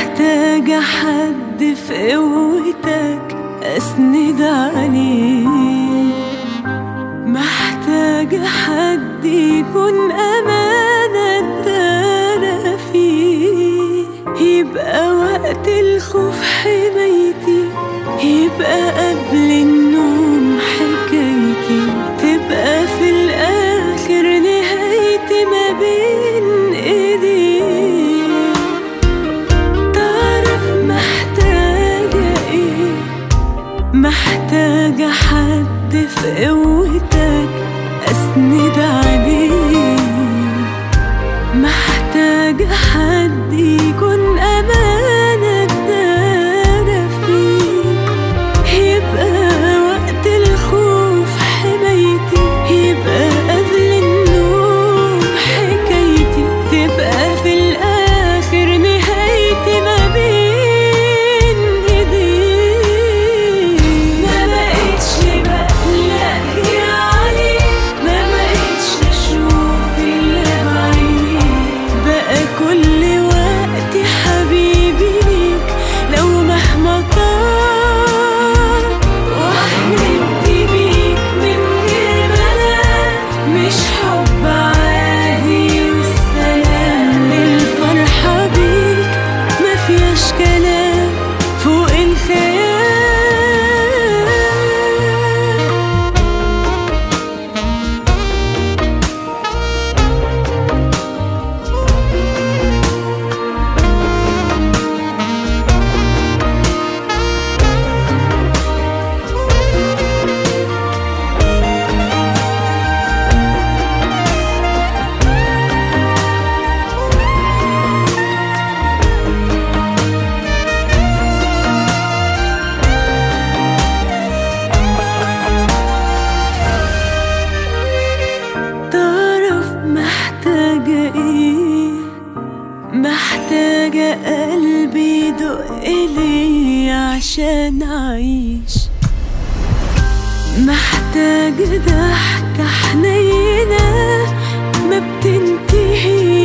محتاجة حد في قوتك أسند عليه محتاجة حد يكون أمانة اتدارى فيه يبقى وقت الخوف حمايتي يبقى قبل النوم حكايتي تبقى في الآخر نهايتي ما بين إيديه تعرف محتاجة إيه محتاجة حد في قوتك أسند عليه محتاجة حد يكون أمانة اتدارى فيه يبقى وقت الخوف حمايتي يبقى قبل النوم حكايتي تبقى في الآخر نهايتي ما بين إيديه ما بقتش بقلق يعني ما بقتش أشوف إلا بعيني بقى كل وقتي حبيبي ليك لو مهما طال وحلمت بيك من غير ملل مش حب عادي والسلام للفرحة بيك ما فيهاش كلام فوق الخيال تعرف محتاجة ايه محتاجة قلبي يدق لي عشان أعيش محتاجة ضحكة حنينة ما بتنتهي